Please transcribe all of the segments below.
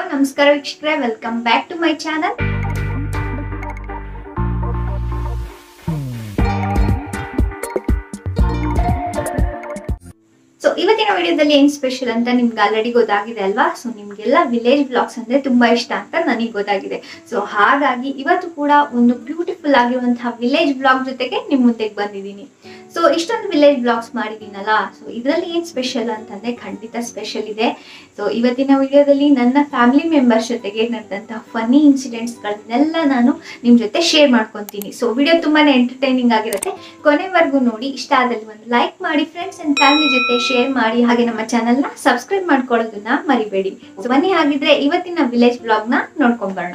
ನಮಸ್ಕಾರ ವೀಕ್ಷಕರೇ welcome back to my channel so ಇವತ್ತಿನ ವಿಡಿಯೋದಲ್ಲಿ ಏನ್ ಸ್ಪೆಷಲ್ ಅಂತ ನಿಮ್ಗೆ ಆಲ್ರೆಡಿ ಗೊತ್ತಾಗಿದೆ ಅಲ್ವಾ ಸೊ ನಿಮ್ಗೆಲ್ಲ ವಿಲೇಜ್ ಬ್ಲಾಗ್ಸ್ ಅಂದ್ರೆ ತುಂಬಾ ಇಷ್ಟ ಅಂತ ನನಗೆ ಗೊತ್ತಾಗಿದೆ ಸೊ ಹಾಗಾಗಿ ಇವತ್ತು ಕೂಡ ಒಂದು ಬ್ಯೂಟಿಫುಲ್ ಆಗಿರುವಂತಹ ವಿಲೇಜ್ ಬ್ಲಾಗ್ ಜೊತೆಗೆ ನಿಮ್ ಮುಂದೆಗೆ ಬಂದಿದ್ದೀನಿ ಸೊ ಇಷ್ಟೊಂದು ವಿಲೇಜ್ ಬ್ಲಾಗ್ಸ್ ಮಾಡಿದ್ದೀನಲ್ಲ ಸೊ ಇದರಲ್ಲಿ ಏನ್ ಸ್ಪೆಷಲ್ ಅಂತಂದ್ರೆ ಖಂಡಿತ ಸ್ಪೆಷಲ್ ಇದೆ ಸೊ ಇವತ್ತಿನ ವಿಡಿಯೋದಲ್ಲಿ ನನ್ನ ಫ್ಯಾಮಿಲಿ ಮೆಂಬರ್ಸ್ ಜೊತೆಗೆ ನಡೆದಂತಹ ಫನಿ ಇನ್ಸಿಡೆಂಟ್ಸ್ಗಳನ್ನೆಲ್ಲ ನಾನು ನಿಮ್ ಜೊತೆ ಶೇರ್ ಮಾಡ್ಕೊತೀನಿ ಸೊ ವಿಡಿಯೋ ತುಂಬಾನೇ ಎಂಟರ್ಟೈನಿಂಗ್ ಆಗಿರುತ್ತೆ ಕೊನೆವರೆಗೂ ನೋಡಿ ಇಷ್ಟ ಆದಲ್ಲಿ ಒಂದು ಲೈಕ್ ಮಾಡಿ ಫ್ರೆಂಡ್ಸ್ ಅಂಡ್ ಫ್ಯಾಮಿಲಿ ಜೊತೆ ಶೇರ್ ಮಾಡಿ ಹಾಗೆ ನಮ್ಮ ಚಾನೆಲ್ನ ಸಬ್ಸ್ಕ್ರೈಬ್ ಮಾಡ್ಕೊಳ್ಳೋದನ್ನ ಮರಿಬೇಡಿ ಸೊ ಬನ್ನಿ ಹಾಗಿದ್ರೆ ಇವತ್ತಿನ ವಿಲೇಜ್ ಬ್ಲಾಗ್ನ ನೋಡ್ಕೊಂಬರೋಣ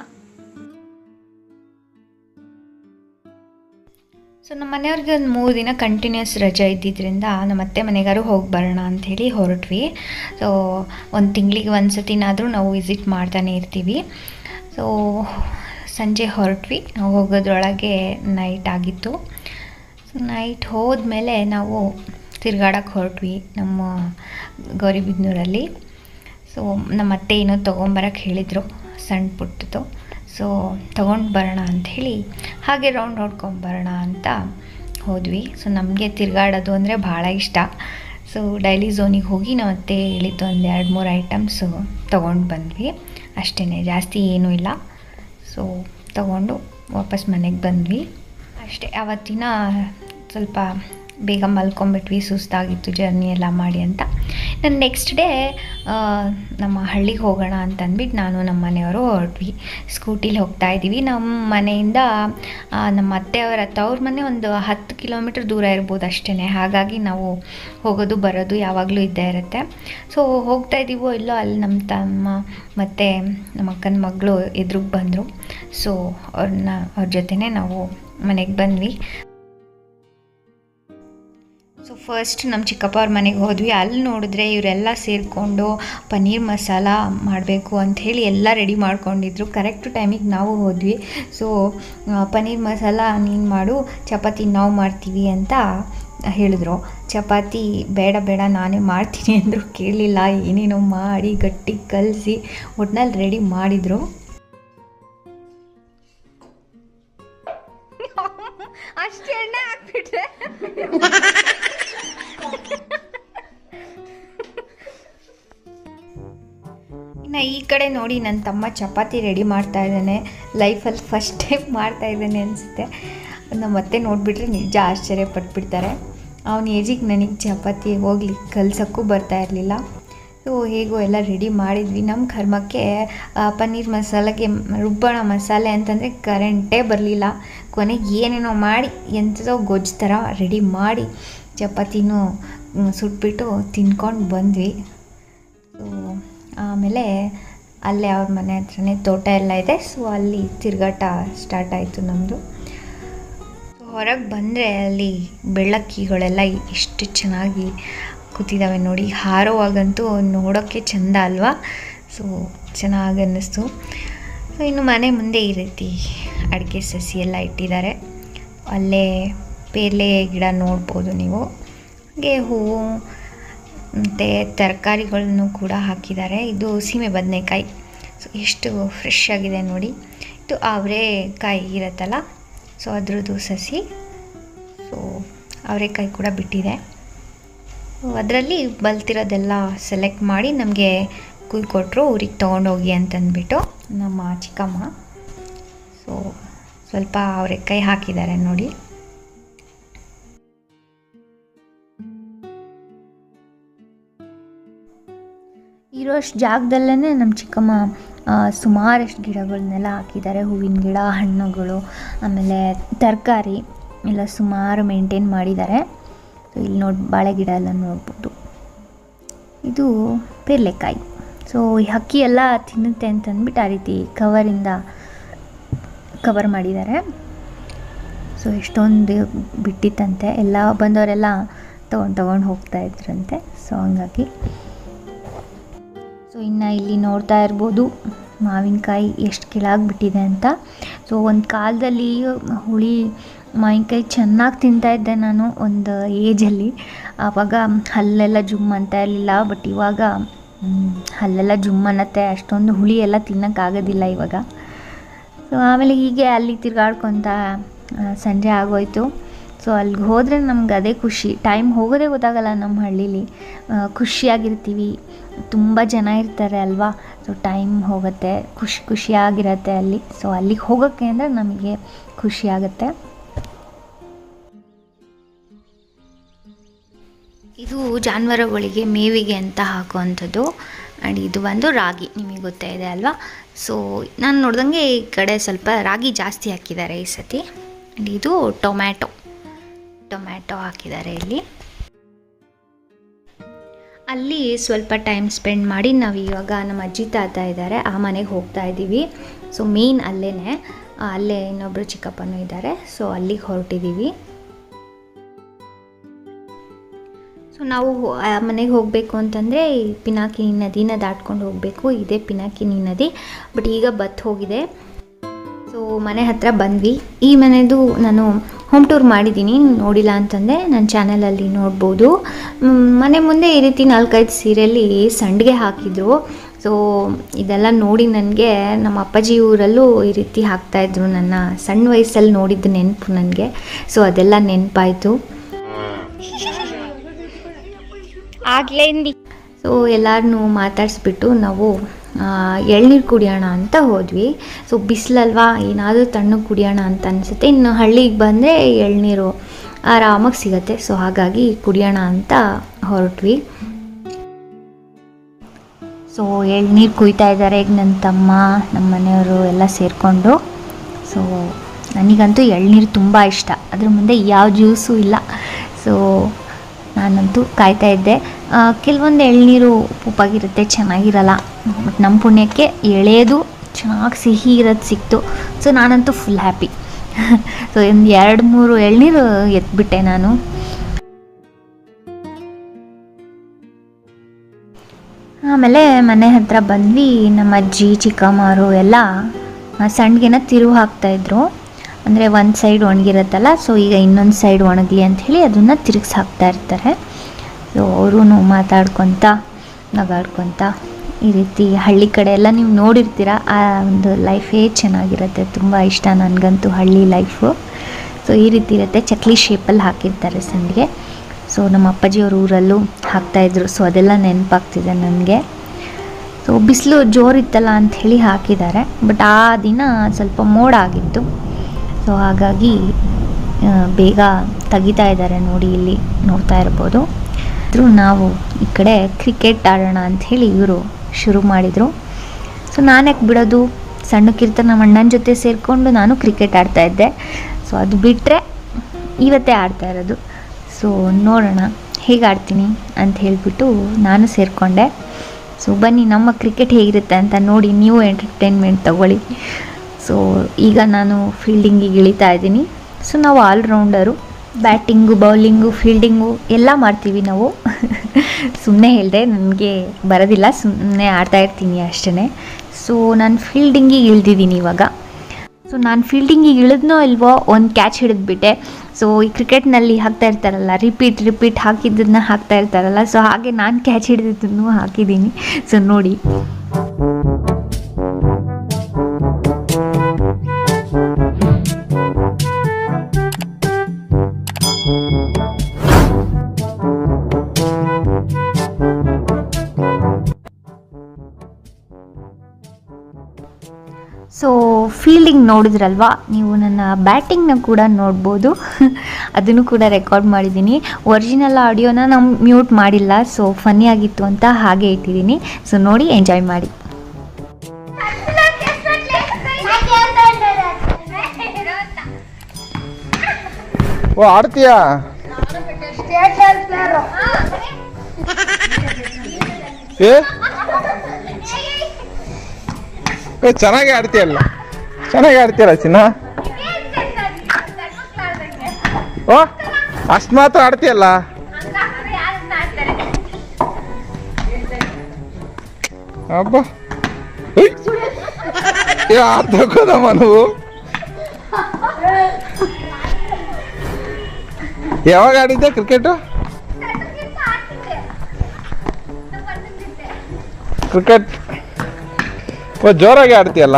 ಸೊ ನಮ್ಮ ಮನೆಯವ್ರಿಗೆ ಒಂದು ಮೂರು ದಿನ ಕಂಟಿನ್ಯೂಸ್ ರಜೆ ಇದ್ದಿದ್ದರಿಂದ ನಮ್ಮ ಅತ್ತೆ ಮನೆಗಾರು ಹೋಗಿ ಬರೋಣ ಅಂಥೇಳಿ ಹೊರಟ್ವಿ ಸೊ ಒಂದು ತಿಂಗಳಿಗೆ ಒಂದು ಸತಿನಾದರೂ ನಾವು ವಿಸಿಟ್ ಮಾಡ್ತಾನೆ ಇರ್ತೀವಿ ಸೊ ಸಂಜೆ ಹೊರಟ್ವಿ ನಾವು ಹೋಗೋದ್ರೊಳಗೆ ನೈಟ್ ಆಗಿತ್ತು ಸೊ ನೈಟ್ ಹೋದ್ಮೇಲೆ ನಾವು ತಿರ್ಗಾಡಕ್ಕೆ ಹೊರಟ್ವಿ ನಮ್ಮ ಗೌರಿಬಿದನೂರಲ್ಲಿ ಸೊ ನಮ್ಮ ಅತ್ತೆ ಏನೋ ತೊಗೊಂಬರಕ್ಕೆ ಹೇಳಿದರು ಸಣ್ಣ ಪುಟ್ಟದು ಸೊ ತೊಗೊಂಡು ಬರೋಣ ಅಂಥೇಳಿ ಹಾಗೆ ರೌಂಡ್ ನೋಡ್ಕೊಂಬರೋಣ ಅಂತ ಹೋದ್ವಿ ಸೊ ನಮಗೆ ತಿರುಗಾಡೋದು ಅಂದರೆ ಭಾಳ ಇಷ್ಟ ಸೊ ಡೈಲಿ ಝೋನಿಗೆ ಹೋಗಿ ನಾವು ಮತ್ತೆ ಹೇಳಿದ್ದು ಒಂದು ಎರಡು ಮೂರು ಐಟಮ್ಸು ತೊಗೊಂಡು ಬಂದ್ವಿ ಅಷ್ಟೇ ಜಾಸ್ತಿ ಏನೂ ಇಲ್ಲ ಸೊ ತೊಗೊಂಡು ವಾಪಸ್ ಮನೆಗೆ ಬಂದ್ವಿ ಅಷ್ಟೇ ಆವತ್ತಿನ ಸ್ವಲ್ಪ ಬೇಗ ಮಲ್ಕೊಂಬಿಟ್ವಿ ಸುಸ್ತಾಗಿತ್ತು ಜರ್ನಿ ಎಲ್ಲ ಮಾಡಿ ಅಂತ ನಾನು ನೆಕ್ಸ್ಟ್ ಡೇ ನಮ್ಮ ಹಳ್ಳಿಗೆ ಹೋಗೋಣ ಅಂತ ಅಂದ್ಬಿಟ್ಟು ನಾನು ನಮ್ಮ ಮನೆಯವರು ಹೊರಟ್ವಿ ಸ್ಕೂಟಿಲಿ ಹೋಗ್ತಾ ಇದ್ದೀವಿ ನಮ್ಮ ಮನೆಯಿಂದ ಆ, ನಮ್ಮ ಅತ್ತೆಯವರ ತವ್ರ ಮನೆ ಒಂದು ಹತ್ತು ಕಿಲೋಮೀಟ್ರ್ ದೂರ ಇರ್ಬೋದು ಅಷ್ಟೇ ಹಾಗಾಗಿ ನಾವು ಹೋಗೋದು ಬರೋದು ಯಾವಾಗಲೂ ಇದ್ದೇ ಇರುತ್ತೆ ಸೊ ಹೋಗ್ತಾ ಇದ್ದೀವೋ ಇಲ್ಲೋ ಅಲ್ಲಿ ನಮ್ಮ ತಮ್ಮ ಮತ್ತು ನಮ್ಮ ಅಕ್ಕನ ಮಗಳು ಎದುರಿಗೆ ಬಂದರು ಸೊ ಅವ್ರನ್ನ ಅವ್ರ ಜೊತೆನೇ ನಾವು ಮನೆಗೆ ಬಂದ್ವಿ ಸೊ ಫಸ್ಟ್ ನಮ್ಮ ಚಿಕ್ಕಪ್ಪ ಅವ್ರ ಮನೆಗೆ ಹೋದ್ವಿ ಅಲ್ಲಿ ನೋಡಿದ್ರೆ ಇವರೆಲ್ಲ ಸೇರಿಕೊಂಡು ಪನ್ನೀರ್ ಮಸಾಲ ಮಾಡಬೇಕು ಅಂಥೇಳಿ ಎಲ್ಲ ರೆಡಿ ಮಾಡ್ಕೊಂಡಿದ್ರು ಕರೆಕ್ಟ್ ಟೈಮಿಗೆ ನಾವು ಹೋದ್ವಿ ಸೊ ಆ, ಪನ್ನೀರ್ ಮಸಾಲ ನೀನು ಮಾಡು ಚಪಾತಿ ನಾವು ಮಾಡ್ತೀವಿ ಅಂತ ಹೇಳಿದ್ರು ಚಪಾತಿ ಬೇಡ ಬೇಡ ನಾನೇ ಮಾಡ್ತೀನಿ ಅಂದರು ಕೇಳಲಿಲ್ಲ ಏನೇನೋ ಮಾಡಿ ಗಟ್ಟಿ ಕಲಸಿ ಒಟ್ನಲ್ಲಿ ರೆಡಿ ಮಾಡಿದರು ಅಷ್ಟು ಎಣ್ಣೆ ಹಾಕ್ಬಿಟ್ರೆ ಇನ್ನು ಈ ಕಡೆ ನೋಡಿ ನನ್ನ ತಮ್ಮ ಚಪಾತಿ ರೆಡಿ ಮಾಡ್ತಾ ಇದ್ದಾನೆ ಲೈಫಲ್ಲಿ ಫಸ್ಟ್ ಟೈಮ್ ಮಾಡ್ತಾ ಇದ್ದಾನೆ ಅನಿಸುತ್ತೆ ನಮ್ಮ ಮತ್ತೆ ನೋಡಿಬಿಟ್ರೆ ನಿಜ ಆಶ್ಚರ್ಯ ಪಟ್ಬಿಡ್ತಾರೆ ಅವನ ಏಜಿಗೆ ನನಗೆ ಚಪಾತಿ ಹೋಗ್ಲಿ ಕಲ್ಸೋಕ್ಕೂ ಬರ್ತಾ ಇರಲಿಲ್ಲ ಸೊ ಹೇಗೋ ಎಲ್ಲ ರೆಡಿ ಮಾಡಿದ್ವಿ ನಮ್ಮ ಕರ್ಮಕ್ಕೆ ಆ, ಪನ್ನೀರ್ ಮಸಾಲೆಗೆ ರುಬ್ಬಣ ಮಸಾಲೆ ಅಂತಂದರೆ ಕರೆಂಟೇ ಬರಲಿಲ್ಲ ಕೊನೆಗೆ ಏನೇನೋ ಮಾಡಿ ಎಂಥದೋ ಗೊಜ್ಜು ಥರ ರೆಡಿ ಮಾಡಿ ಚಪಾತಿನೂ ಮ್, ಸುಟ್ಬಿಟ್ಟು ತಿನ್ಕೊಂಡು ಬಂದ್ವಿ ಸೊ ಆಮೇಲೆ ಅಲ್ಲೇ ಅವ್ರ ಮನೆ ಹತ್ರನೇ ತೋಟ ಎಲ್ಲ ಇದೆ ಸೊ ಅಲ್ಲಿ ತಿರುಗಾಟ ಸ್ಟಾರ್ಟ್ ಆಯಿತು ನಮ್ಮದು ಹೊರಗೆ ಬಂದರೆ ಅಲ್ಲಿ ಬೆಳ್ಳಕ್ಕಿಗಳೆಲ್ಲ ಎಷ್ಟು ಚೆನ್ನಾಗಿ ಕೂತಿದ್ದಾವೆ ನೋಡಿ ಹಾರೋವಾಗಂತೂ ನೋಡೋಕ್ಕೆ ಚೆಂದ ಅಲ್ವಾ ಸೊ ಚೆನ್ನಾಗಿ ಅನ್ನಿಸ್ತು ಸೊ ಇನ್ನು ಮನೆ ಮುಂದೆ ಈ ರೀತಿ ಅಡಿಕೆ ಸಸಿ ಎಲ್ಲ ಇಟ್ಟಿದ್ದಾರೆ ಅಲ್ಲೇ ಪೇರ್ಲೆ ಗಿಡ ನೋಡ್ಬೋದು ನೀವು ಹಾಗೆ ಹೂವು ಮತ್ತು ತರಕಾರಿಗಳನ್ನು ಕೂಡ ಹಾಕಿದ್ದಾರೆ ಇದು ಸೀಮೆ ಬದನೆಕಾಯಿ ಸೊ ಎಷ್ಟು ಫ್ರೆಶ್ ಆಗಿದೆ ನೋಡಿ ಇದು ಅವರೆಕಾಯಿ ಇರುತ್ತಲ್ಲ ಸೊ ಅದ್ರದ್ದು ಸಸಿ ಸೊ ಅವರೆಕಾಯಿ ಕೂಡ ಬಿಟ್ಟಿದೆ ಅದರಲ್ಲಿ ಬಲ್ತಿರೋದೆಲ್ಲ ಸೆಲೆಕ್ಟ್ ಮಾಡಿ ನಮಗೆ ಕುಯ್ಕೊಟ್ರು ಊರಿಗೆ ತೊಗೊಂಡೋಗಿ ಅಂತಂದ್ಬಿಟ್ಟು ನಮ್ಮ ಚಿಕ್ಕಮ್ಮ ಸೊ ಸ್ವಲ್ಪ ಅವರೆಕಾಯಿ ಹಾಕಿದ್ದಾರೆ ನೋಡಿ ಇರೋಷ್ಟು ಜಾಗದಲ್ಲೇ ನಮ್ಮ ಚಿಕ್ಕಮ್ಮ ಆ, ಸುಮಾರಷ್ಟು ಗಿಡಗಳನ್ನೆಲ್ಲ ಹಾಕಿದ್ದಾರೆ ಹೂವಿನ ಗಿಡ ಹಣ್ಣುಗಳು ಆಮೇಲೆ ತರಕಾರಿ ಎಲ್ಲ ಸುಮಾರು ಮೇಂಟೈನ್ ಮಾಡಿದ್ದಾರೆ ಸೊ ಇಲ್ಲಿ ನೋಡಿ ಬಾಳೆ ಗಿಡ ಎಲ್ಲ ನೋಡ್ಬೋದು ಇದು ಪೇರ್ಲೆಕಾಯಿ ಸೊ ಈ ಹಕ್ಕಿ ಎಲ್ಲ ತಿನ್ನುತ್ತೆ ಅಂತಂದ್ಬಿಟ್ಟು ಆ ರೀತಿ ಕವರಿಂದ ಕವರ್ ಮಾಡಿದ್ದಾರೆ ಸೊ ಎಷ್ಟೊಂದು ಬಿಟ್ಟಿತ್ತಂತೆ ಎಲ್ಲ ಬಂದವರೆಲ್ಲ ತೊಗೊಂಡು ತೊಗೊಂಡು ಹೋಗ್ತಾ ಇದ್ರಂತೆ ಸೊ ಹಂಗಾಗಿ ಸೊ ಇನ್ನು ಇಲ್ಲಿ ನೋಡ್ತಾ ಇರ್ಬೋದು ಮಾವಿನಕಾಯಿ ಎಷ್ಟು ಕೆಳಗೆ ಬಿಟ್ಟಿದೆ ಅಂತ ಸೊ ಒಂದು ಕಾಲದಲ್ಲಿ ಹುಳಿ ಮಾವಿನಕಾಯಿ ಚೆನ್ನಾಗಿ ತಿಂತಾ ಇದ್ದೆ ನಾನು ಒಂದು ಏಜಲ್ಲಿ ಆವಾಗ ಹಲ್ಲೆಲ್ಲ ಜುಮ್ ಅಂತ ಇರಲಿಲ್ಲ ಬಟ್ ಇವಾಗ ಹ್ಮ್, ಅಲ್ಲೆಲ್ಲ ಜುಮ್ ಅನ್ನತ್ತೆ ಅಷ್ಟೊಂದು ಹುಳಿ ಎಲ್ಲ ತಿನ್ನೋಕ್ಕಾಗೋದಿಲ್ಲ ಇವಾಗ ಸೊ ಆಮೇಲೆ ಹೀಗೆ ಅಲ್ಲಿ ತಿರ್ಗಾಡ್ಕೊತ ಆ, ಸಂಜೆ ಆಗೋಯ್ತು ಸೊ ಅಲ್ಲಿಗೆ ಹೋದರೆ ನಮ್ಗೆ ಅದೇ ಖುಷಿ ಟೈಮ್ ಹೋಗೋದೇ ಗೊತ್ತಾಗಲ್ಲ ನಮ್ಮ ಹಳ್ಳೀಲಿ ಆ, ಖುಷಿಯಾಗಿರ್ತೀವಿ ತುಂಬ ಜನ ಇರ್ತಾರೆ ಅಲ್ವಾ ಸೊ ಟೈಮ್ ಹೋಗುತ್ತೆ ಖುಷಿ ಖುಷಿಯಾಗಿರತ್ತೆ ಅಲ್ಲಿ ಸೊ ಅಲ್ಲಿಗೆ ಹೋಗೋಕ್ಕೆ ಅಂದರೆ ನಮಗೆ ಖುಷಿ ಆಗುತ್ತೆ ಇದು ಜಾನುವಾರುಗಳಿಗೆ ಮೇವಿಗೆ ಅಂತ ಹಾಕುವಂಥದ್ದು ಆ್ಯಂಡ್ ಇದು ಬಂದು ರಾಗಿ ನಿಮಗೆ ಗೊತ್ತೇ ಇದೆ ಅಲ್ವಾ ಸೊ ನಾನು ನೋಡ್ದಂಗೆ ಈ ಕಡೆ ಸ್ವಲ್ಪ ರಾಗಿ ಜಾಸ್ತಿ ಹಾಕಿದ್ದಾರೆ ಈ ಸತಿ ಆ್ಯಂಡ್ ಇದು ಟೊಮ್ಯಾಟೊ ಟೊಮ್ಯಾಟೊ ಹಾಕಿದ್ದಾರೆ ಇಲ್ಲಿ ಅಲ್ಲಿ ಸ್ವಲ್ಪ ಟೈಮ್ ಸ್ಪೆಂಡ್ ಮಾಡಿ ನಾವು ಇವಾಗ ನಮ್ಮ ಅಜ್ಜಿ ತಾತ ಇದ್ದಾರೆ ಆ ಮನೆಗೆ ಹೋಗ್ತಾ ಇದ್ದೀವಿ ಸೊ ಮೇನ್ ಅಲ್ಲೇ ಅಲ್ಲೇ ಇನ್ನೊಬ್ಬರು ಚಿಕ್ಕಪ್ಪನೂ ಇದ್ದಾರೆ ಸೊ ಅಲ್ಲಿಗೆ ಹೊರಟಿದ್ದೀವಿ ಸೊ ನಾವು ಹೋ- ಆ ಮನೆಗೆ ಹೋಗಬೇಕು ಅಂತಂದರೆ ಈ ಪಿನಾಕಿನಿ ನದಿನ ದಾಟ್ಕೊಂಡು ಹೋಗಬೇಕು ಇದೇ ಪಿನಾಕಿನಿ ನದಿ ಬಟ್ ಈಗ ಬತ್ ಹೋಗಿದೆ ಸೊ ಮನೆ ಹತ್ರ ಬಂದ್ವಿ ಈ ಮನೆದು ನಾನು ಹೋಮ್ ಟೂರ್ ಮಾಡಿದ್ದೀನಿ ನೋಡಿಲ್ಲ ಅಂತಂದರೆ ನನ್ನ ಚಾನಲಲ್ಲಿ ನೋಡ್ಬೋದು ಮ್, ಮನೆ ಮುಂದೆ ಈ ರೀತಿ ನಾಲ್ಕೈದು ಸೀರೆಯಲ್ಲಿ ಸಂಡಿಗೆ ಹಾಕಿದ್ರು ಸೊ ಇದೆಲ್ಲ ನೋಡಿ ನನಗೆ ನಮ್ಮ ಅಪ್ಪಾಜಿ ಊರಲ್ಲೂ ಈ ರೀತಿ ಹಾಕ್ತಾಯಿದ್ರು ನನ್ನ ಸಣ್ಣ ವಯಸ್ಸಲ್ಲಿ ನೋಡಿದ್ದು ನೆನಪು ನನಗೆ ಸೊ ಅದೆಲ್ಲ ನೆನಪಾಯಿತು ಆಗ್ಲೇ ಸೊ ಎಲ್ಲರನ್ನೂ ಮಾತಾಡಿಸ್ಬಿಟ್ಟು ನಾವು ಎಳ್ನೀರು ಕುಡಿಯೋಣ ಅಂತ ಹೋದ್ವಿ ಸೊ ಬಿಸಿಲಲ್ವಾ ಏನಾದರೂ ತಣ್ಣಗೆ ಕುಡಿಯೋಣ ಅಂತ ಅನಿಸುತ್ತೆ ಇನ್ನು ಹಳ್ಳಿಗೆ ಬಂದರೆ ಎಳ್ನೀರು ಆರಾಮಾಗಿ ಸಿಗತ್ತೆ ಸೊ ಹಾಗಾಗಿ ಕುಡಿಯೋಣ ಅಂತ ಹೊರಟ್ವಿ ಸೊ ಎಳ್ನೀರು ಕುಯ್ತಾ ಇದ್ದಾರೆ ಈಗ ನನ್ನ ತಮ್ಮ ನಮ್ಮ ಮನೆಯವರು ಎಲ್ಲ ಸೇರಿಕೊಂಡು ಸೊ ನನಗಂತೂ ಎಳ್ನೀರು ತುಂಬ ಇಷ್ಟ ಅದ್ರ ಮುಂದೆ ಯಾವ ಜ್ಯೂಸು ಇಲ್ಲ ಸೊ ನಾನಂತೂ ಕಾಯ್ತಾ ಇದ್ದೆ ಆ, ಕೆಲವೊಂದು ಎಳ್ನೀರು ಉಪ್ಪಾಗಿರುತ್ತೆ ಚೆನ್ನಾಗಿರಲ್ಲ ಬಟ್ ನಮ್ಮ ಪುಣ್ಯಕ್ಕೆ ಎಳೆಯೋದು ಚೆನ್ನಾಗಿ ಸಿಹಿ ಇರೋದು ಸಿಕ್ತು ಸೊ ನಾನಂತೂ ಫುಲ್ ಹ್ಯಾಪಿ ಸೊ ಒಂದು ಎರಡು ಮೂರು ಎಳ್ನೀರು ಎತ್ಬಿಟ್ಟೆ ನಾನು ಆಮೇಲೆ ಮನೆ ಹತ್ರ ಬಂದ್ವಿ ನಮ್ಮ ಅಜ್ಜಿ ಚಿಕ್ಕಮ್ಮರು ಎಲ್ಲ ಆ, ಸಂಡ್ಗೆನ ತಿರುವು ಹಾಕ್ತಾಯಿದ್ರು ಅಂದರೆ ಒಂದು ಸೈಡ್ ಒಣಗಿರುತ್ತಲ್ಲ ಸೊ ಈಗ ಇನ್ನೊಂದು ಸೈಡ್ ಒಣಗಲಿ ಅಂಥೇಳಿ ಅದನ್ನು ತಿರುಗಿಸಿ ಹಾಕ್ತಾ ಇರ್ತಾರೆ ಸೊ ಅವರು ಮಾತಾಡ್ಕೊತ ನಗಾಡ್ಕೊತ ಈ ರೀತಿ ಹಳ್ಳಿ ಕಡೆ ಎಲ್ಲ ನೀವು ನೋಡಿರ್ತೀರ ಆ ಒಂದು ಲೈಫೇ ಚೆನ್ನಾಗಿರುತ್ತೆ ತುಂಬ ಇಷ್ಟ ನನಗಂತೂ ಹಳ್ಳಿ ಲೈಫು ಸೊ ಈ ರೀತಿ ಇರುತ್ತೆ ಚಕ್ಲಿ ಶೇಪಲ್ಲಿ ಹಾಕಿರ್ತಾರೆ ಸಂಡಿಗೆ ಸೊ ನಮ್ಮ ಅಪ್ಪಾಜಿಯವ್ರ ಊರಲ್ಲೂ ಹಾಕ್ತಾಯಿದ್ರು ಸೊ ಅದೆಲ್ಲ ನೆನಪಾಗ್ತಿದೆ ನನಗೆ ಸೊ ಬಿಸಿಲು ಜೋರಿತ್ತಲ್ಲ ಅಂಥೇಳಿ ಹಾಕಿದ್ದಾರೆ ಬಟ್ ಆ ದಿನ ಸ್ವಲ್ಪ ಮೋಡ ಆಗಿತ್ತು ಸೊ ಹಾಗಾಗಿ ಆ, ಬೇಗ ತೆಗಿತಾ ಇದ್ದಾರೆ ನೋಡಿ ಇಲ್ಲಿ ನೋಡ್ತಾ ಇರ್ಬೋದು ಆದರೂ ನಾವು ಈ ಕಡೆ ಕ್ರಿಕೆಟ್ ಆಡೋಣ ಅಂಥೇಳಿ ಇವರು ಶುರು ಮಾಡಿದರು ಸೊ ನಾನು ಯಾಕೆ ಬಿಡೋದು ಸಣ್ಣಕ್ಕಿರ್ತ ನಮ್ಮ ಅಣ್ಣನ ಜೊತೆ ಸೇರಿಕೊಂಡು ನಾನು ಕ್ರಿಕೆಟ್ ಆಡ್ತಾ ಇದ್ದೆ ಸೊ ಅದು ಬಿಟ್ಟರೆ ಇವತ್ತೇ ಆಡ್ತಾ ಇರೋದು ಸೊ ನೋಡೋಣ ಹೇಗೆ ಆಡ್ತೀನಿ ಅಂತ ಹೇಳಿಬಿಟ್ಟು ನಾನು ಸೇರಿಕೊಂಡೆ ಸೊ ಬನ್ನಿ ನಮ್ಮ ಕ್ರಿಕೆಟ್ ಹೇಗಿರುತ್ತೆ ಅಂತ ನೋಡಿ ನೀವು ಎಂಟರ್ಟೈನ್ಮೆಂಟ್ ತಗೊಳ್ಳಿ ಸೊ ಈಗ ನಾನು ಫೀಲ್ಡಿಂಗಿಗೆ ಇಳಿತಾ ಇದ್ದೀನಿ ಸೊ ನಾವು ಆಲ್ರೌಂಡರು ಬ್ಯಾಟಿಂಗು ಬೌಲಿಂಗು ಫೀಲ್ಡಿಂಗು ಎಲ್ಲ ಮಾಡ್ತೀವಿ ನಾವು ಸುಮ್ಮನೆ ಹೇಳಿದೆ ನನಗೆ ಬರೋದಿಲ್ಲ ಸುಮ್ಮನೆ ಆಡ್ತಾ ಇರ್ತೀನಿ ಅಷ್ಟೇ ಸೊ ನಾನು ಫೀಲ್ಡಿಂಗಿಗೆ ಇಳ್ದಿದ್ದೀನಿ ಇವಾಗ ಸೊ ನಾನು ಫೀಲ್ಡಿಂಗಿಗೆ ಇಳಿದ್ನೋ ಇಲ್ವೋ ಒಂದು ಕ್ಯಾಚ್ ಹಿಡಿದ್ಬಿಟ್ಟೆ ಸೊ ಈ ಕ್ರಿಕೆಟ್ನಲ್ಲಿ ಹಾಕ್ತಾ ಇರ್ತಾರಲ್ಲ ರಿಪೀಟ್ ರಿಪೀಟ್ ಹಾಕಿದ್ದನ್ನ ಹಾಕ್ತಾ ಇರ್ತಾರಲ್ಲ ಸೊ ಹಾಗೆ ನಾನು ಕ್ಯಾಚ್ ಹಿಡಿದಿದ್ದನ್ನು ಹಾಕಿದ್ದೀನಿ ಸೊ ನೋಡಿ ಸೊ ಫೀಲ್ಡಿಂಗ್ ನೋಡಿದ್ರಲ್ವಾ ನೀವು ನನ್ನ ಬ್ಯಾಟಿಂಗ್ನ ಕೂಡ ನೋಡ್ಬೋದು ಅದನ್ನು ಕೂಡ ರೆಕಾರ್ಡ್ ಮಾಡಿದ್ದೀನಿ ಒರಿಜಿನಲ್ ಆಡಿಯೋನ ನಾವು ಮ್ಯೂಟ್ ಮಾಡಿಲ್ಲ ಸೊ ಫನ್ನಿ ಆಗಿತ್ತು ಅಂತ ಹಾಗೆ ಇಟ್ಟಿದ್ದೀನಿ ಸೊ ನೋಡಿ ಎಂಜಾಯ್ ಮಾಡಿ ಓ ಆಡ್ತೀಯಾ ಏ ಏ ಚೆನ್ನಾಗಿ ಆಡ್ತೀಯಲ್ಲ ಚೆನ್ನಾಗಿ ಆಡ್ತೀಯಲ್ಲ ಚಿನ್ನ ಓ ಅಷ್ಟು ಮಾತ್ರ ಆಡ್ತೀಯಲ್ಲ ಅಬ್ಬ ಉಯ್. ಏ ಆಡ್ತಕ್ಕದಮ್ಮ ನೀವು ಯಾವಾಗ ಆಡಿದ್ದೆ ಕ್ರಿಕೆಟು ಕ್ರಿಕೆಟ್ ಓ ಜೋರಾಗಿ ಆಡ್ತೀಯಲ್ಲ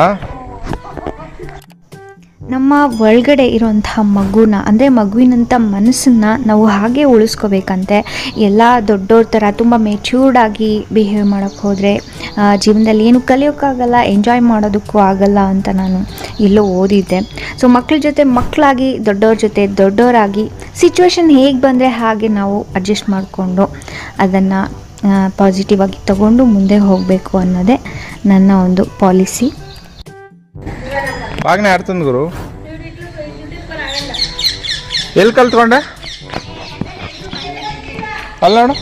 ನಮ್ಮ ಒಳಗಡೆ ಇರೋಂತಹ ಮಗುನ ಅಂದರೆ ಮಗುವಿನಂಥ ಮನಸ್ಸನ್ನು ನಾವು ಹಾಗೆ ಉಳಿಸ್ಕೋಬೇಕಂತೆ ಎಲ್ಲ ದೊಡ್ಡವ್ರ ಥರ ತುಂಬ ಮೆಚ್ಯೂರ್ಡ್ ಆಗಿ ಬಿಹೇವ್ ಮಾಡೋಕ್ಕೆ ಹೋದರೆ ಜೀವನದಲ್ಲಿ ಏನು ಕಲಿಯೋಕ್ಕಾಗಲ್ಲ ಎಂಜಾಯ್ ಮಾಡೋದಕ್ಕೂ ಆಗಲ್ಲ ಅಂತ ನಾನು ಎಲ್ಲೋ ಓದಿದ್ದೆ ಸೊ ಮಕ್ಳ ಜೊತೆ ಮಕ್ಕಳಾಗಿ ದೊಡ್ಡವ್ರ ಜೊತೆ ದೊಡ್ಡವರಾಗಿ ಸಿಚುವೇಶನ್ ಹೇಗೆ ಬಂದರೆ ಹಾಗೆ ನಾವು ಅಡ್ಜಸ್ಟ್ ಮಾಡಿಕೊಂಡು ಅದನ್ನು ಪಾಸಿಟಿವ್ ಆಗಿ ತಗೊಂಡು ಮುಂದೆ ಹೋಗಬೇಕು ಅನ್ನೋದೇ ನನ್ನ ಒಂದು ಪಾಲಿಸಿ ಬಾಗ್ನೆ ಆಡ್ತಂದ್ ಗುರು ಎಲ್ಲಿ ಕಲ್ತ್ಕೊಂಡೆ ಅಲ್ಲ ನೋಡು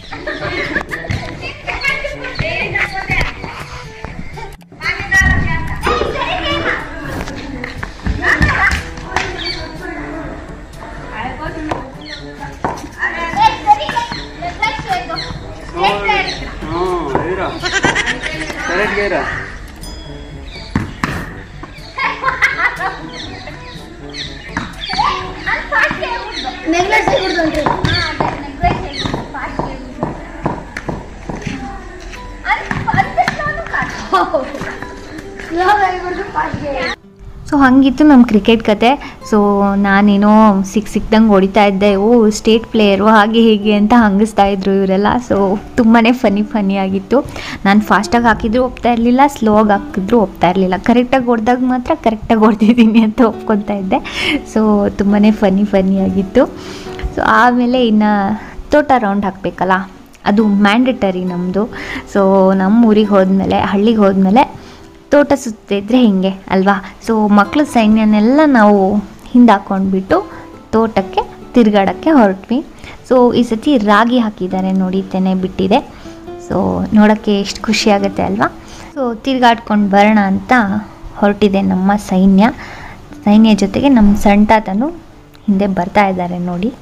ಸೊ ಹಾಗಿತ್ತು ನಮ್ಮ ಕ್ರಿಕೆಟ್ ಕತೆ ಸೊ ನಾನೇನೋ ಸಿಕ್ ಸಿಕ್ದಂಗೆ ಹೊಡಿತಾ ಇದ್ದೆ ಓ ಸ್ಟೇಟ್ ಪ್ಲೇಯರು ಹಾಗೆ ಹೀಗೆ ಅಂತ ಹಂಗಿಸ್ತಾ ಇದ್ರು ಇವರೆಲ್ಲ ಸೊ ತುಂಬಾ ಫನಿ ಫನಿ ಆಗಿತ್ತು ನಾನು ಫಾಸ್ಟಾಗಿ ಹಾಕಿದ್ರು ಒಪ್ತಾ ಇರಲಿಲ್ಲ ಸ್ಲೋ ಆಗಿ ಹಾಕಿದ್ರು ಒಪ್ತಾ ಇರಲಿಲ್ಲ ಕರೆಕ್ಟಾಗಿ ಹೊಡೆದಾಗ ಮಾತ್ರ ಕರೆಕ್ಟಾಗಿ ಹೊಡೆದಿದ್ದೀನಿ ಅಂತ ಒಪ್ಕೊತಾ ಇದ್ದೆ ಸೊ ತುಂಬಾ ಫನಿ ಫನಿ ಆಗಿತ್ತು ಸೊ ಆಮೇಲೆ ಇನ್ನು ತೋಟ ರೌಂಡ್ ಹಾಕಬೇಕಲ್ಲ ಅದು ಮ್ಯಾಂಡೇಟರಿ ನಮ್ಮದು ಸೊ ನಮ್ಮ ಊರಿಗೆ ಹೋದ್ಮೇಲೆ ಹಳ್ಳಿಗೆ ಹೋದ್ಮೇಲೆ ತೋಟ ಸುತ್ತಿದ್ರೆ ಹಿಂಗೆ ಅಲ್ವಾ ಸೊ ಮಕ್ಕಳ ಸೈನ್ಯನೆಲ್ಲ ನಾವು ಹಿಂದೆ ಹಾಕ್ಕೊಂಡ್ಬಿಟ್ಟು ತೋಟಕ್ಕೆ ತಿರ್ಗಾಡೋಕ್ಕೆ ಹೊರಟ್ವಿ ಸೊ ಈ ಸತಿ ರಾಗಿ ಹಾಕಿದ್ದಾರೆ ನೋಡಿ ತೆನೆ ಬಿಟ್ಟಿದೆ ಸೊ ನೋಡೋಕ್ಕೆ ಎಷ್ಟು ಖುಷಿ ಆಗುತ್ತೆ ಅಲ್ವಾ ಸೊ ತಿರ್ಗಾಡ್ಕೊಂಡು ಬರೋಣ ಅಂತ ಹೊರಟಿದೆ ನಮ್ಮ ಸೈನ್ಯ ಸೈನ್ಯ ಜೊತೆಗೆ ನಮ್ಮ ಸಣ್ಣ ತಾತನು ಹಿಂದೆ ಬರ್ತಾ ಇದ್ದಾರೆ ನೋಡಿ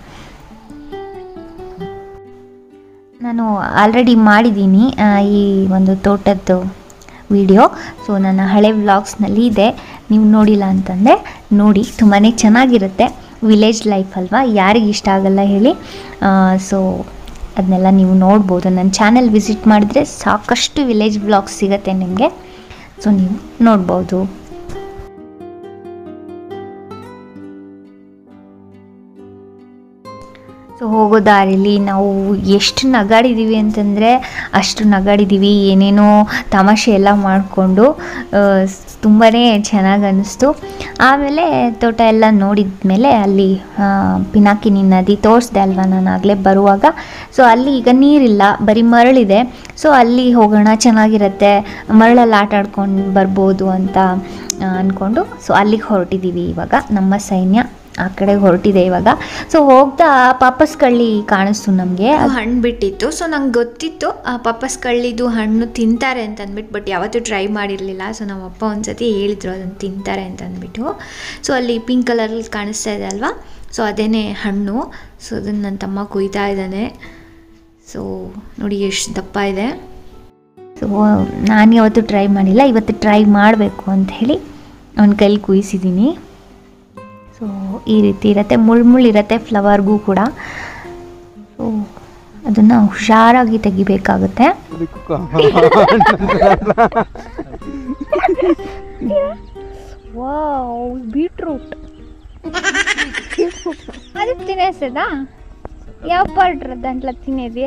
ನಾನು ಆಲ್ರೆಡಿ ಮಾಡಿದ್ದೀನಿ ಆ, ಈ ಒಂದು ತೋಟದ್ದು ವಿಡಿಯೋ ಸೊ ನನ್ನ ಹಳೆ ವ್ಲಾಗ್ಸ್ನಲ್ಲಿ ಇದೆ ನೀವು ನೋಡಿಲ್ಲ ಅಂತಂದರೆ ನೋಡಿ ತುಂಬಾ ಚೆನ್ನಾಗಿರುತ್ತೆ ವಿಲೇಜ್ ಲೈಫ್ ಅಲ್ವಾ ಯಾರಿಗೆ ಇಷ್ಟ ಆಗಲ್ಲ ಹೇಳಿ ಸೊ ಅದನ್ನೆಲ್ಲ ನೀವು ನೋಡ್ಬೋದು ನನ್ನ ಚಾನೆಲ್ ವಿಸಿಟ್ ಮಾಡಿದ್ರೆ ಸಾಕಷ್ಟು ವಿಲೇಜ್ ವ್ಲಾಗ್ಸ್ ಸಿಗುತ್ತೆ ನಿಮಗೆ ಸೊ ನೀವು ನೋಡ್ಬೋದು ಸೊ ಹೋಗೋ ದಾರಿಲಿ ನಾವು ಎಷ್ಟು ನಗಾಡಿದ್ದೀವಿ ಅಂತಂದರೆ ಅಷ್ಟು ನಗಾಡಿದ್ದೀವಿ ಏನೇನೋ ತಮಾಷೆ ಎಲ್ಲ ಮಾಡಿಕೊಂಡು ತುಂಬಾ ಚೆನ್ನಾಗಿ ಅನ್ನಿಸ್ತು ಆಮೇಲೆ ತೋಟ ಎಲ್ಲ ನೋಡಿದ ಮೇಲೆ ಅಲ್ಲಿ ಆ, ಪಿನಾಕಿನಿ ನದಿ ತೋರಿಸ್ದೆ ಅಲ್ವಾ ನಾನು ಆಗಲೇ ಬರುವಾಗ ಸೊ ಅಲ್ಲಿ ಈಗ ನೀರಿಲ್ಲ ಬರೀ ಮರಳಿದೆ ಸೊ ಅಲ್ಲಿ ಹೋಗೋಣ ಚೆನ್ನಾಗಿರುತ್ತೆ ಮರಳಲ್ಲಿ ಆಟ ಆಡ್ಕೊಂಡು ಬರ್ಬೋದು ಅಂತ ಆ, ಅಂದ್ಕೊಂಡು ಸೊ ಅಲ್ಲಿಗೆ ಹೊರಟಿದ್ದೀವಿ ಇವಾಗ ನಮ್ಮ ಸೈನ್ಯ ಆ ಕಡೆ ಹೊರಟಿದೆ ಇವಾಗ ಸೊ ಹೋಗ್ತಾ ಪಾಪಸ್ ಕಳ್ಳಿ ಕಾಣಿಸ್ತು ನಮಗೆ ಹಣ್ಣು ಬಿಟ್ಟಿತ್ತು ಸೊ ನಂಗೆ ಗೊತ್ತಿತ್ತು ಆ ಪಾಪಸ್ ಕಳ್ಳಿದು ಹಣ್ಣು ತಿಂತಾರೆ ಅಂತ ಅಂದ್ಬಿಟ್ಟು ಬಟ್ ಯಾವತ್ತೂ ಟ್ರೈ ಮಾಡಿರಲಿಲ್ಲ ಸೊ ನಮ್ಮ ಅಪ್ಪ ಒಂದ್ಸತಿ ಹೇಳಿದ್ರು ಅದನ್ನು ತಿಂತಾರೆ ಅಂತ ಅಂದ್ಬಿಟ್ಟು ಸೊ ಅಲ್ಲಿ ಪಿಂಕ್ ಕಲರಲ್ಲಿ ಕಾಣಿಸ್ತಾ ಇದೆ ಅಲ್ವಾ ಸೊ ಅದೇನೇ ಹಣ್ಣು ಸೊ ಅದನ್ನು ನನ್ನ ತಮ್ಮ ಕುಯ್ತಾ ಇದ್ದಾನೆ ಸೊ ನೋಡಿ ಎಷ್ಟು ದಪ್ಪ ಇದೆ ಸೊ ನಾನು ಯಾವತ್ತೂ ಟ್ರೈ ಮಾಡಿಲ್ಲ ಇವತ್ತು ಟ್ರೈ ಮಾಡಬೇಕು ಅಂತ ಹೇಳಿ ಅವನ ಕೈಲಿ ಕುಯ್ಸಿದ್ದೀನಿ ಸೊ ಈ ರೀತಿ ಇರುತ್ತೆ ಮುಳ್ಳು ಮುಳ್ಳು ಇರುತ್ತೆ ಫ್ಲವರ್ಗೂ ಕೂಡ ಸೊ ಅದನ್ನು ಹುಷಾರಾಗಿ ತೆಗಿಬೇಕಾಗುತ್ತೆ ವಾವ್ ಬೀಟ್ರೂಟ್ ಅದು ತಿನ್ನಿಸ್ತದಾ ಯಾವ ಪಾರ್ಟ್ ದಂಟ್ಲ ತಿನ್ನೇದಿ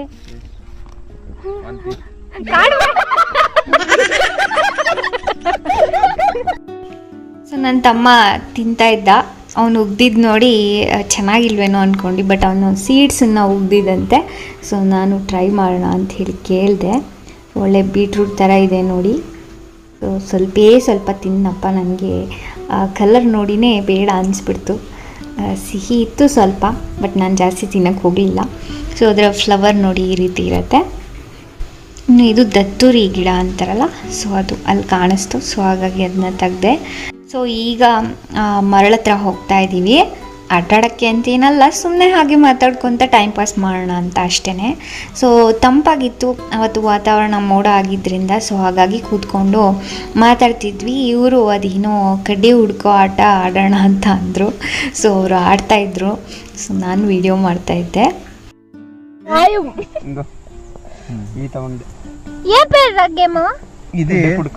ಸೊ ನನ್ನ ತಮ್ಮ ತಿಂತಾ ಇದ್ದ ಅವನು ಉಗ್ದಿದ್ದು ನೋಡಿ ಆ, ಚೆನ್ನಾಗಿಲ್ವೇನೋ ಅಂದ್ಕೊಂಡು ಬಟ್ ಅವನು ಸೀಡ್ಸನ್ನು ಉಗ್ದಿದ್ದಂತೆ ಸೊ ನಾನು ಟ್ರೈ ಮಾಡೋಣ ಅಂತ ಹೇಳಿ ಕೇಳಿದೆ ಒಳ್ಳೆ ಬೀಟ್ರೂಟ್ ಥರ ಇದೆ ನೋಡಿ ಸೊ ಸ್ವಲ್ಪೇ ಸ್ವಲ್ಪ ತಿನ್ನಪ್ಪ ನನಗೆ ಕಲರ್ ನೋಡಿನೇ ಬೇಡ ಅನಿಸ್ಬಿಡ್ತು ಆ, ಸಿಹಿ ಇತ್ತು ಸ್ವಲ್ಪ ಬಟ್ ನಾನು ಜಾಸ್ತಿ ತಿನ್ನಕ್ಕೆ ಹೋಗಲಿಲ್ಲ ಸೊ ಅದರ ಫ್ಲವರ್ ನೋಡಿ ಈ ರೀತಿ ಇರುತ್ತೆ ಇನ್ನು ಇದು ದತ್ತೂರಿ ಗಿಡ ಅಂತಾರಲ್ಲ ಸೊ ಅದು ಅಲ್ಲಿ ಕಾಣಿಸ್ತು ಸೊ ಹಾಗಾಗಿ ಅದನ್ನ ತೆಗ್ದೆ ಸೊ ಈಗ ಆ, ಮರಳ ಹತ್ರ ಹೋಗ್ತಾ ಇದ್ದೀವಿ ಆಟಾಡೋಕ್ಕೆ ಅಂತೇನಲ್ಲ ಸುಮ್ಮನೆ ಹಾಗೆ ಮಾತಾಡ್ಕೊತ ಟೈಮ್ ಪಾಸ್ ಮಾಡೋಣ ಅಂತ ಅಷ್ಟೇ ಸೊ ತಂಪಾಗಿತ್ತು ಅವತ್ತು ವಾತಾವರಣ ಮೋಡ ಆಗಿದ್ದರಿಂದ ಸೊ ಹಾಗಾಗಿ ಕೂತ್ಕೊಂಡು ಮಾತಾಡ್ತಿದ್ವಿ ಇವರು ಅದೇನೋ ಕಡ್ಡಿ ಹುಡ್ಕೋ ಆಟ ಆಡೋಣ ಅಂತ ಅಂದರು ಸೊ ಅವರು ಆಡ್ತಾಯಿದ್ರು ಸೊ ನಾನು ವೀಡಿಯೋ ಮಾಡ್ತಾಯಿದ್ದೆ ಈ ತಗೊಂಡೆ ఏ పేరు గేమ్ ಇದೆ ಹುಡುಕ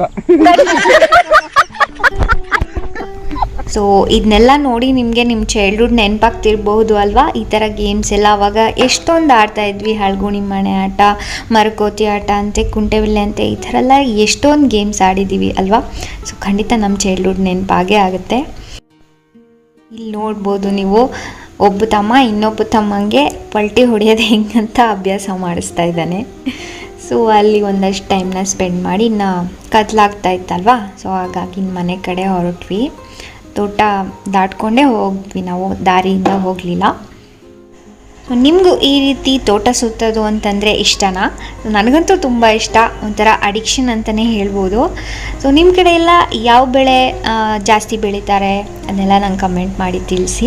ಸೊ ಇದನ್ನೆಲ್ಲ ನೋಡಿ ನಿಮಗೆ ನಿಮ್ಮ ಚೈಲ್ಡ್ಹುಡ್ ನೆನಪಾಗ್ತಿರ್ಬಹುದು ಅಲ್ವಾ ಈ ಥರ ಗೇಮ್ಸ್ ಎಲ್ಲ ಅವಾಗ ಎಷ್ಟೊಂದು ಆಡ್ತಾ ಇದ್ವಿ ಹಳ್ಗುಣಿ ಮಣೆ ಆಟ ಮರಕೋತಿ ಆಟ ಅಂತೆ ಕುಂಟೆಬಿಲ್ಲೆ ಅಂತೆ ಈ ಥರ ಎಲ್ಲ ಎಷ್ಟೊಂದು ಗೇಮ್ಸ್ ಆಡಿದ್ದೀವಿ ಅಲ್ವಾ ಸೊ ಖಂಡಿತ ನಮ್ಮ ಚೈಲ್ಡ್ಹುಡ್ ನೆನಪಾಗೇ ಆಗುತ್ತೆ ಇಲ್ಲಿ ನೋಡ್ಬೋದು ನೀವು ಒಬ್ಬ ತಮ್ಮ ಇನ್ನೊಬ್ಬ ತಮ್ಮಂಗೆ ಪಲ್ಟಿ ಹೊಡೆಯೋದು ಹೆಂಗಂತ ಅಭ್ಯಾಸ ಮಾಡಿಸ್ತಾ ಇದ್ದಾನೆ ಸೊ ಅಲ್ಲಿ ಒಂದಷ್ಟು ಟೈಮ್ನ ಸ್ಪೆಂಡ್ ಮಾಡಿ ಇನ್ನು ಕತ್ಲಾಗ್ತಾ ಇತ್ತಲ್ವಾ ಸೊ ಹಾಗಾಗಿ ಇನ್ನು ಮನೆ ಕಡೆ ಹೊರಟ್ವಿ ತೋಟ ದಾಟ್ಕೊಂಡೇ ಹೋದ್ವಿ ನಾವು ದಾರಿಯಿಂದ ಹೋಗಲಿಲ್ಲ ಸೊ ನಿಮಗೂ ಈ ರೀತಿ ತೋಟ ಸುತ್ತೋದು ಅಂತಂದರೆ ಇಷ್ಟನಾ ನನಗಂತೂ ತುಂಬ ಇಷ್ಟ ಒಂಥರ ಅಡಿಕ್ಷನ್ ಅಂತಲೇ ಹೇಳ್ಬೋದು ಸೊ ನಿಮ್ಮ ಕಡೆ ಎಲ್ಲ ಯಾವ ಬೆಳೆ ಆ, ಜಾಸ್ತಿ ಬೆಳೀತಾರೆ ಅದನ್ನೆಲ್ಲ ನಂಗೆ ಕಮೆಂಟ್ ಮಾಡಿ ತಿಳಿಸಿ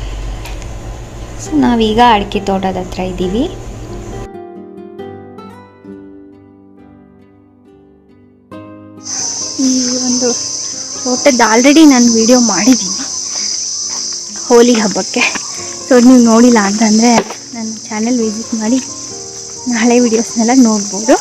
ಸೊ ನಾವೀಗ ಅಡಿಕೆ ತೋಟದ ಹತ್ರ ಇದ್ದೀವಿ ಈ ಒಂದು ತೋಟದ ಆಲ್ರೆಡಿ ನಾನು ವಿಡಿಯೋ ಮಾಡಿದ್ದೀನಿ ಹೋಲಿ ಹಬ್ಬಕ್ಕೆ ಸೊ ನೀವು ನೋಡಿಲ್ಲ ಅಂತಂದರೆ ನನ್ನ ಚಾನೆಲ್ ವಿಸಿಟ್ ಮಾಡಿ ಹಳೆ ವಿಡಿಯೋಸ್ನೆಲ್ಲ ನೋಡ್ಬೋದು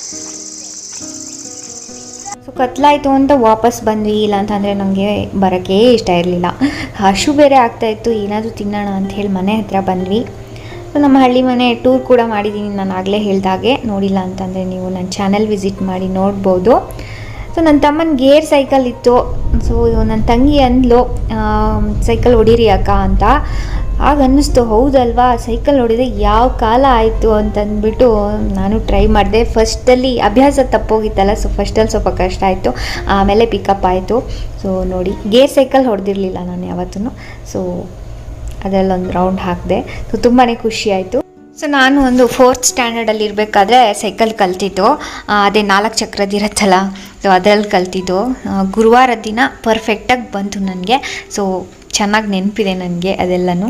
ಸೊ ಕತ್ಲಾಯಿತು ಅಂತ ವಾಪಸ್ ಬಂದ್ವಿ ಇಲ್ಲ ಅಂತಂದರೆ ನನಗೆ ಬರೋಕ್ಕೆ ಇಷ್ಟ ಇರಲಿಲ್ಲ ಹಶು ಬೇರೆ ಆಗ್ತಾಯಿತ್ತು ಏನಾದರೂ ತಿನ್ನೋಣ ಅಂತ ಹೇಳಿ ಮನೆ ಹತ್ರ ಬಂದ್ವಿ ಸೊ ನಮ್ಮ ಹಳ್ಳಿ ಮನೆ ಟೂರ್ ಕೂಡ ಮಾಡಿದ್ದೀನಿ ನಾನು ಆಗಲೇ ಹೇಳ್ದಾಗೆ ನೋಡಿಲ್ಲ ಅಂತಂದರೆ ನೀವು ನನ್ನ ಚಾನೆಲ್ ವಿಸಿಟ್ ಮಾಡಿ ನೋಡ್ಬೋದು ಸೊ ನನ್ನ ತಮ್ಮನ ಗೇರ್ ಸೈಕಲ್ ಇತ್ತು ಸೊ ನನ್ನ ತಂಗಿ ಅಂದ್ಲು ಸೈಕಲ್ ಹೊಡೀರಿ ಅಕ್ಕ ಅಂತ ಆಗ ಅನ್ನಿಸ್ತು ಹೌದಲ್ವಾ ಸೈಕಲ್ ಹೊಡೆದ್ರೆ ಯಾವ ಕಾಲ ಆಯಿತು ಅಂತಂದ್ಬಿಟ್ಟು ನಾನು ಟ್ರೈ ಮಾಡಿದೆ ಫಸ್ಟಲ್ಲಿ ಅಭ್ಯಾಸ ತಪ್ಪೋಗಿತ್ತಲ್ಲ ಸೊ ಫಸ್ಟಲ್ಲಿ ಸ್ವಲ್ಪ ಕಷ್ಟ ಆಯಿತು ಆಮೇಲೆ ಪಿಕಪ್ ಆಯಿತು ಸೊ ನೋಡಿ ಗೇರ್ ಸೈಕಲ್ ಹೊಡೆದಿರಲಿಲ್ಲ ನಾನು ಯಾವತ್ತೂ ಸೊ ಅದರಲ್ಲೊಂದು ರೌಂಡ್ ಹಾಕಿದೆ ಸೊ ತುಂಬಾ ಖುಷಿ ಆಯಿತು ಸೊ ನಾನು ಒಂದು ಫೋರ್ತ್ ಸ್ಟ್ಯಾಂಡರ್ಡಲ್ಲಿ ಇರಬೇಕಾದ್ರೆ ಸೈಕಲ್ ಕಲ್ತಿದ್ದು ಆ, ಅದೇ ನಾಲ್ಕು ಚಕ್ರದಿರತ್ತಲ್ಲ ಸೊ ಅದರಲ್ಲಿ ಕಲ್ತಿದ್ದು ಆ, ಗುರುವಾರ ದಿನ ಪರ್ಫೆಕ್ಟಾಗಿ ಬಂತು ನನಗೆ ಸೊ ಚೆನ್ನಾಗಿ ನೆನಪಿದೆ ನನಗೆ ಅದೆಲ್ಲನೂ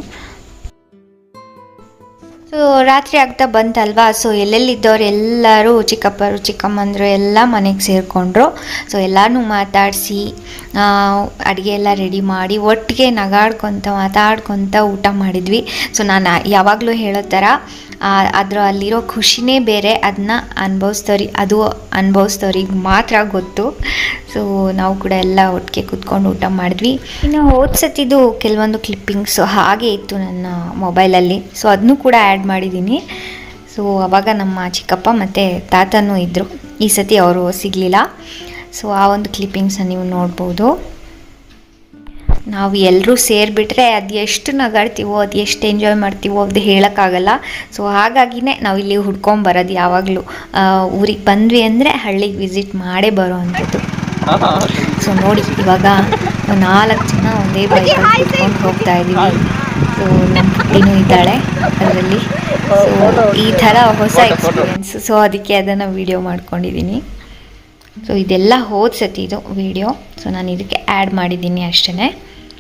ಸೊ ರಾತ್ರಿ ಆಗ್ತಾ ಬಂತಲ್ವಾ ಸೊ ಎಲ್ಲೆಲ್ಲಿದ್ದವ್ರು ಎಲ್ಲರೂ ಚಿಕ್ಕಪ್ಪರು ಚಿಕ್ಕಮ್ಮಂದರು ಎಲ್ಲ ಮನೆಗೆ ಸೇರಿಕೊಂಡ್ರು ಸೊ ಎಲ್ಲನೂ ಮಾತಾಡಿಸಿ ಅಡುಗೆ ಎಲ್ಲ ರೆಡಿ ಮಾಡಿ ಒಟ್ಟಿಗೆ ನಗಾಡ್ಕೊತ ಮಾತಾಡ್ಕೊತ ಊಟ ಮಾಡಿದ್ವಿ ಸೊ ನಾನು ಯಾವಾಗಲೂ ಹೇಳೋ ಥರ ಆ, ಅದ್ರ ಅಲ್ಲಿರೋ ಖುಷಿನೇ ಬೇರೆ ಅದನ್ನ ಅನುಭವಿಸ್ತವ್ರಿ ಅದು ಅನುಭವಿಸ್ತವ್ರಿಗೆ ಮಾತ್ರ ಗೊತ್ತು ಸೊ ನಾವು ಕೂಡ ಎಲ್ಲ ಒಟ್ಟಿಗೆ ಕೂತ್ಕೊಂಡು ಊಟ ಮಾಡಿದ್ವಿ ಇನ್ನು ಹೋದ ಸತಿದು ಕೆಲವೊಂದು ಕ್ಲಿಪ್ಪಿಂಗ್ಸು ಹಾಗೆ ಇತ್ತು ನನ್ನ ಮೊಬೈಲಲ್ಲಿ ಸೊ ಅದನ್ನು ಕೂಡ ಆ್ಯಡ್ ಮಾಡಿದ್ದೀನಿ ಸೊ ಅವಾಗ ನಮ್ಮ ಚಿಕ್ಕಪ್ಪ ಮತ್ತು ತಾತನೂ ಇದ್ದರು ಈ ಸತಿ ಅವರು ಸಿಗಲಿಲ್ಲ ಸೊ ಆ ಒಂದು ಕ್ಲಿಪ್ಪಿಂಗ್ಸನ್ನು ನೀವು ನೋಡ್ಬೋದು ನಾವು ಎಲ್ಲರೂ ಸೇರಿಬಿಟ್ರೆ ಅದು ಎಷ್ಟು ನಗಾಡ್ತೀವೋ ಅದು ಎಷ್ಟು ಎಂಜಾಯ್ ಮಾಡ್ತೀವೋ ಅದು ಹೇಳೋಕ್ಕಾಗಲ್ಲ ಸೊ ಹಾಗಾಗಿನೇ ನಾವು ಇಲ್ಲಿ ಹುಡ್ಕೊಂಬರೋದು ಯಾವಾಗಲೂ ಊರಿಗೆ ಬಂದ್ವಿ ಅಂದರೆ ಹಳ್ಳಿಗೆ ವಿಸಿಟ್ ಮಾಡೇ ಬರೋ ಅಂಥದ್ದು ಸೊ ನೋಡಿ ಇವಾಗ ಒಂದ್ ನಾಲ್ಕು ಜನ ಒಂದೇ ಬೈಕಲ್ಲಿ ಕುತ್ಕೊಂಡು ಹೋಗ್ತಾ ಇದ್ದೀವಿ ಸೊ ನಮ್ಮ ಪುಟ್ಟಿನೂ ಇದ್ದಾಳೆ ಅದರಲ್ಲಿ ಸೊ ಈ ಥರ ಹೊಸ ಎಕ್ಸ್ಪೀರಿಯನ್ಸ್ ಸೊ ಅದಕ್ಕೆ ಅದನ್ನು ವಿಡಿಯೋ ಮಾಡ್ಕೊಂಡಿದ್ದೀನಿ ಸೊ ಇದೆಲ್ಲ ಹೋದ ಸತಿ ಇದು ವಿಡಿಯೋ ಸೊ ನಾನು ಇದಕ್ಕೆ ಆ್ಯಡ್ ಮಾಡಿದ್ದೀನಿ ಅಷ್ಟೇ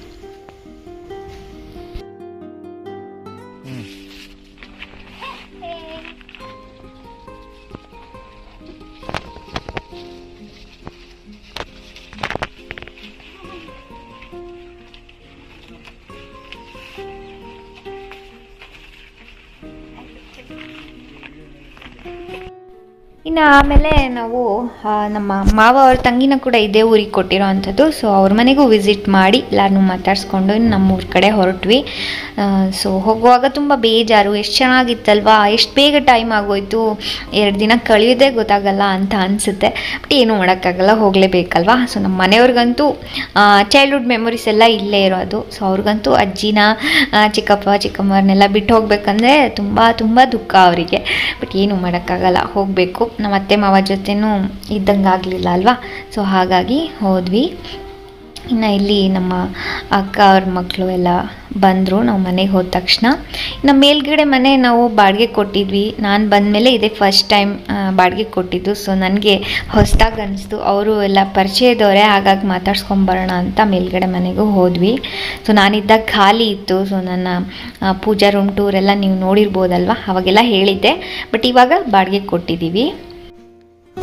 ಇನ್ನು ಆಮೇಲೆ ನಾವು ಆ, ನಮ್ಮ ಮಾವ ಅವ್ರ ತಂಗಿನ ಕೂಡ ಇದೇ ಊರಿಗೆ ಕೊಟ್ಟಿರೋ ಅಂಥದ್ದು ಸೊ ಅವ್ರ ಮನೆಗೂ ವಿಸಿಟ್ ಮಾಡಿ ಎಲ್ಲಾರನ್ನೂ ಮಾತಾಡಿಸ್ಕೊಂಡು ಇನ್ನು ನಮ್ಮ ಊರ ಕಡೆ ಹೊರಟ್ವಿ ಸೊ ಹೋಗುವಾಗ ತುಂಬ ಬೇಜಾರು ಎಷ್ಟು ಚೆನ್ನಾಗಿತ್ತಲ್ವಾ ಎಷ್ಟು ಬೇಗ ಟೈಮ್ ಆಗೋಯ್ತು ಎರಡು ದಿನ ಕಳೆಯೋದೇ ಗೊತ್ತಾಗಲ್ಲ ಅಂತ ಅನಿಸುತ್ತೆ ಬಟ್ ಏನೂ ಮಾಡೋಕ್ಕಾಗಲ್ಲ ಹೋಗಲೇಬೇಕಲ್ವಾ ಸೊ ನಮ್ಮ ಮನೆಯವ್ರಿಗಂತೂ ಚೈಲ್ಡ್ಹುಡ್ ಮೆಮೊರೀಸ್ ಎಲ್ಲ ಇಲ್ಲೇ ಇರೋದು ಸೊ ಅವ್ರಿಗಂತೂ ಅಜ್ಜಿನ ಆ, ಚಿಕ್ಕಪ್ಪ ಚಿಕ್ಕಮ್ಮವ್ರನ್ನೆಲ್ಲ ಬಿಟ್ಟು ಹೋಗ್ಬೇಕಂದ್ರೆ ತುಂಬ ತುಂಬ ದುಃಖ ಅವರಿಗೆ ಬಟ್ ಏನು ಮಾಡೋಕ್ಕಾಗಲ್ಲ ಹೋಗಬೇಕು ನಮ್ಮ ಅತ್ತೆ ಮಾವ ಜೊತೆನೂ ಇದ್ದಂಗೆ ಆಗಲಿಲ್ಲ ಅಲ್ವಾ ಸೊ ಹಾಗಾಗಿ ಹೋದ್ವಿ ಇನ್ನು ಇಲ್ಲಿ ನಮ್ಮ ಅಕ್ಕ ಅವ್ರ ಮಕ್ಕಳು ಎಲ್ಲ ಬಂದರು ನಾವು ಮನೆಗೆ ಹೋದ ತಕ್ಷಣ ಇನ್ನು ಮೇಲ್ಗಡೆ ಮನೆ ನಾವು ಬಾಡಿಗೆ ಕೊಟ್ಟಿದ್ವಿ ನಾನು ಬಂದಮೇಲೆ ಇದೇ ಫಸ್ಟ್ ಟೈಮ್ ಬಾಡಿಗೆ ಕೊಟ್ಟಿದ್ದು ಸೊ ನನಗೆ ಹೊಸ್ದಾಗಿ ಅನಿಸ್ತು ಅವರು ಎಲ್ಲ ಪರಿಚಯದವರೇ ಹಾಗಾಗಿ ಮಾತಾಡ್ಸ್ಕೊಂಬರೋಣ ಅಂತ ಮೇಲ್ಗಡೆ ಮನೆಗೂ ಹೋದ್ವಿ ಸೊ ನಾನಿದ್ದಾಗ ಖಾಲಿ ಇತ್ತು ಸೊ ನನ್ನ ಆ, ಪೂಜಾ ರೂಮ್ ಟೂರ್ ಎಲ್ಲ ನೀವು ನೋಡಿರ್ಬೋದಲ್ವ ಅವಾಗೆಲ್ಲ ಹೇಳಿದ್ದೆ ಬಟ್ ಇವಾಗ ಬಾಡಿಗೆ ಕೊಟ್ಟಿದ್ದೀವಿ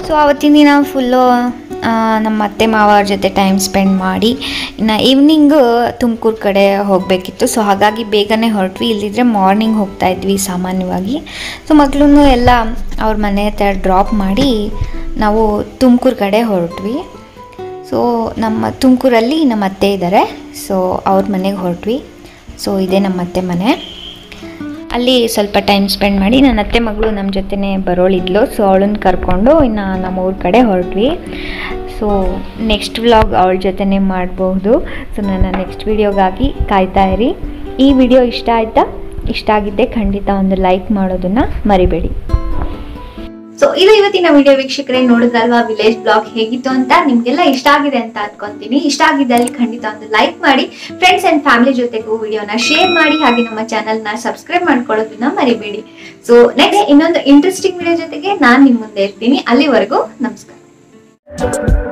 ಸೊ ಆವತ್ತಿನ ದಿನ ಫುಲ್ಲು ನಮ್ಮ ಅತ್ತೆ ಮಾವ ಅವ್ರ ಜೊತೆ ಟೈಮ್ ಸ್ಪೆಂಡ್ ಮಾಡಿ ಇನ್ನು ಈವ್ನಿಂಗು ತುಮಕೂರು ಕಡೆ ಹೋಗಬೇಕಿತ್ತು ಸೊ ಹಾಗಾಗಿ ಬೇಗನೆ ಹೊರಟ್ವಿ ಇಲ್ಲಿದ್ರೆ ಮಾರ್ನಿಂಗ್ ಹೋಗ್ತಾ ಇದ್ವಿ ಸಾಮಾನ್ಯವಾಗಿ ಸೊ ಮಕ್ಕಳೂ ಎಲ್ಲ ಅವ್ರ ಮನೆ ಹತ್ರ ಡ್ರಾಪ್ ಮಾಡಿ ನಾವು ತುಮಕೂರು ಕಡೆ ಹೊರಟ್ವಿ ಸೊ ನಮ್ಮ ತುಮಕೂರಲ್ಲಿ ನಮ್ಮ ಅತ್ತೆ ಇದ್ದಾರೆ ಸೊ ಅವ್ರ ಮನೆಗೆ ಹೊರಟ್ವಿ ಸೊ ಇದೇ ನಮ್ಮ ಅತ್ತೆ ಮನೆ ಅಲ್ಲಿ ಸ್ವಲ್ಪ ಟೈಮ್ ಸ್ಪೆಂಡ್ ಮಾಡಿ ನನ್ನ ಅತ್ತೆ ಮಗಳು ನಮ್ಮ ಜೊತೆನೇ ಬರೋಳಿದ್ಲು ಸೊ ಅವಳನ್ನ ಕರ್ಕೊಂಡು ಇನ್ನು ನಮ್ಮ ಊರ ಕಡೆ ಹೊರಟ್ವಿ ಸೊ ನೆಕ್ಸ್ಟ್ ವ್ಲಾಗ್ ಅವಳ ಜೊತೆನೇ ಮಾಡಬಹುದು ಸೊ ನನ್ನ ನೆಕ್ಸ್ಟ್ ವಿಡಿಯೋಗಾಗಿ ಕಾಯ್ತಾ ಇರಿ ಈ ವಿಡಿಯೋ ಇಷ್ಟ ಆಯಿತಾ ಇಷ್ಟ ಆಗಿದ್ದೆ ಖಂಡಿತ ಒಂದು ಲೈಕ್ ಮಾಡೋದನ್ನು ಮರಿಬೇಡಿ ಸೊ ಇದು ಇವತ್ತಿನ ವಿಡಿಯೋ ವೀಕ್ಷಕರೇ ನೋಡಿದ್ರಲ್ವಾ ವಿಲೇಜ್ ಬ್ಲಾಗ್ ಹೇಗಿತ್ತು ಅಂತ ನಿಮ್ಗೆಲ್ಲ ಇಷ್ಟ ಆಗಿದೆ ಅಂತ ಅನ್ಕೊಂತೀನಿ ಇಷ್ಟ ಆಗಿದ್ದಲ್ಲಿ ಖಂಡಿತ ಒಂದು ಲೈಕ್ ಮಾಡಿ ಫ್ರೆಂಡ್ಸ್ ಅಂಡ್ ಫ್ಯಾಮಿಲಿ ಜೊತೆಗೂ ವಿಡಿಯೋನ ಶೇರ್ ಮಾಡಿ ಹಾಗೆ ನಮ್ಮ ಚಾನಲ್ ನ ಸಬ್ಸ್ಕ್ರೈಬ್ ಮಾಡ್ಕೊಳ್ಳೋದನ್ನ ಮರಿಬೇಡಿ ಸೊ ನೆಕ್ಸ್ಟ್ ಇನ್ನೊಂದು ಇಂಟ್ರೆಸ್ಟಿಂಗ್ ವಿಡಿಯೋ ಜೊತೆಗೆ ನಾನ್ ನಿಮ್ ಮುಂದೆ ಇರ್ತೀನಿ ಅಲ್ಲಿವರೆಗೂ ನಮಸ್ಕಾರ